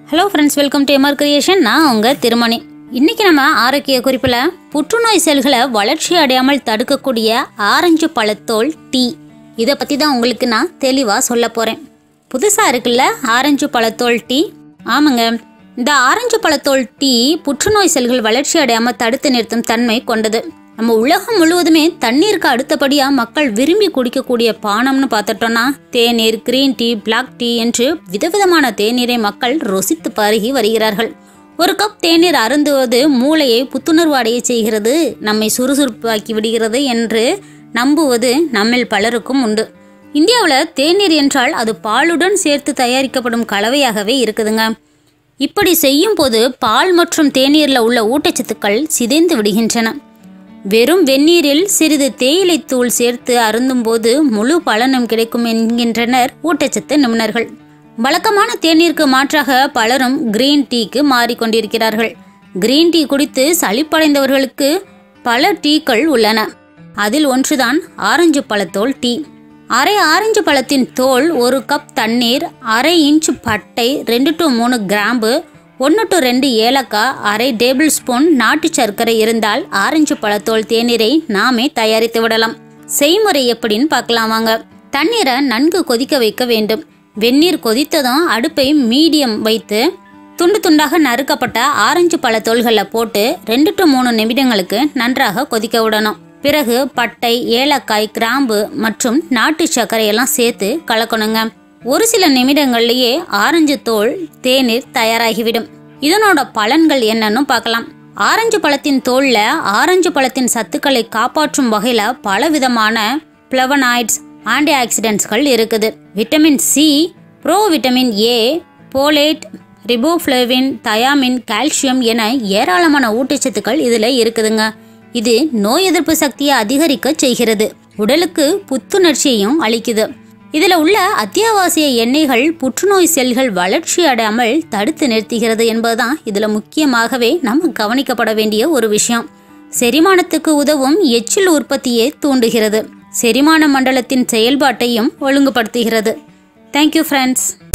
hello friends welcome to MR creation நான் உங்கள் திருமணி இன்னைக்கு நம்ம ஆரோக்கிய குறிப்பில் புற்றுநோய் செல்களை வளர்ச்சி அடையாமல் தடுக்கக்கூடிய ஆரஞ்சு பழத்தோல் டீ இதை பற்றி தான் உங்களுக்கு நான் தெளிவாக சொல்ல போகிறேன் புதுசாக இருக்குல்ல ஆரஞ்சு பழத்தோல் டீ ஆமாங்க இந்த ஆரஞ்சு பழத்தோல் டீ புற்றுநோய் செல்கள் வளர்ச்சி அடையாமல் தடுத்து நிறுத்தும் தன்மை கொண்டது நம்ம உலகம் முழுவதுமே தண்ணீருக்கு அடுத்தபடியாக மக்கள் விரும்பி குடிக்கக்கூடிய பானம்னு பார்த்துட்டோம்னா தேநீர் கிரீன் டீ பிளாக் டீ என்று விதவிதமான தேநீரை மக்கள் ருசித்து பருகி வருகிறார்கள் ஒரு கப் தேநீர் அருந்துவது மூளையை புத்துணர்வு அடைய செய்கிறது நம்மை சுறுசுறுப்பாக்கி விடுகிறது என்று நம்புவது நம்மில் பலருக்கும் உண்டு இந்தியாவில் தேநீர் என்றால் அது பாலுடன் சேர்த்து தயாரிக்கப்படும் கலவையாகவே இருக்குதுங்க இப்படி செய்யும் போது பால் மற்றும் தேநீரில் உள்ள ஊட்டச்சத்துக்கள் சிதைந்து விடுகின்றன வெறும் வெந்நீரில் சிறிது தேயிலை தூள் சேர்த்து அருந்தும்போது முழு பலனும் கிடைக்கும் என்கின்றனர் ஊட்டச்சத்து நிபுணர்கள் வழக்கமான தேநீருக்கு மாற்றாக பலரும் கிரீன் டீக்கு மாறிக்கொண்டிருக்கிறார்கள் கிரீன் டீ குடித்து சளிப்படைந்தவர்களுக்கு பல டீக்கள் உள்ளன அதில் ஒன்றுதான் ஆரஞ்சு பழத்தோல் டீ அரை ஆரஞ்சு பழத்தின் தோல் ஒரு கப் தண்ணீர் அரை இன்ச் பட்டை ரெண்டு டு மூணு கிராம்பு ஒன்று டு ரெண்டு ஏலக்காய் அரை டேபிள் ஸ்பூன் நாட்டு சர்க்கரை இருந்தால் ஆரஞ்சு பழத்தோல் தேநீரை நாமே தயாரித்து விடலாம் செய்முறை எப்படின்னு பார்க்கலாம் வாங்க தண்ணீரை நன்கு கொதிக்க வைக்க வேண்டும் வெந்நீர் கொதித்ததும் அடுப்பை மீடியம் வைத்து துண்டு துண்டாக நறுக்கப்பட்ட ஆரஞ்சு பழத்தோல்களை போட்டு ரெண்டு டு மூணு நிமிடங்களுக்கு நன்றாக கொதிக்க விடணும் பிறகு பட்டை ஏலக்காய் கிராம்பு மற்றும் நாட்டு சர்க்கரையெல்லாம் சேர்த்து கலக்கணுங்க ஒரு சில நிமிடங்கள்லயே ஆரஞ்சு தோல் தேநீர் தயாராகிவிடும் இதனோட பலன்கள் என்னன்னு பார்க்கலாம் ஆரஞ்சு பழத்தின் தோல்ல ஆரஞ்சு பழத்தின் சத்துக்களை காப்பாற்றும் வகையில பலவிதமான பிளவனாய்ட்ஸ் ஆன்டி ஆக்சிடென்ட்ஸ்கள் இருக்குது vitamin C provitamin A folate riboflavin thiamine calcium என ஏராளமான ஊட்டச்சத்துக்கள் இதில் இருக்குதுங்க இது நோய் எதிர்ப்பு சக்தியை அதிகரிக்க செய்கிறது உடலுக்கு புத்துணர்ச்சியையும் அளிக்குது இதில் உள்ள அத்தியாவசிய எண்ணெய்கள் புற்றுநோய் செல்கள் வளர்ச்சி அடையாமல் தடுத்து நிறுத்துகிறது என்பதுதான் இதில் முக்கியமாகவே நம்ம கவனிக்கப்பட வேண்டிய ஒரு விஷயம் செரிமானத்துக்கு உதவும் எச்சில் உற்பத்தியை தூண்டுகிறது செரிமான மண்டலத்தின் செயல்பாட்டையும் ஒழுங்குபடுத்துகிறது தேங்க்யூ ஃப்ரெண்ட்ஸ்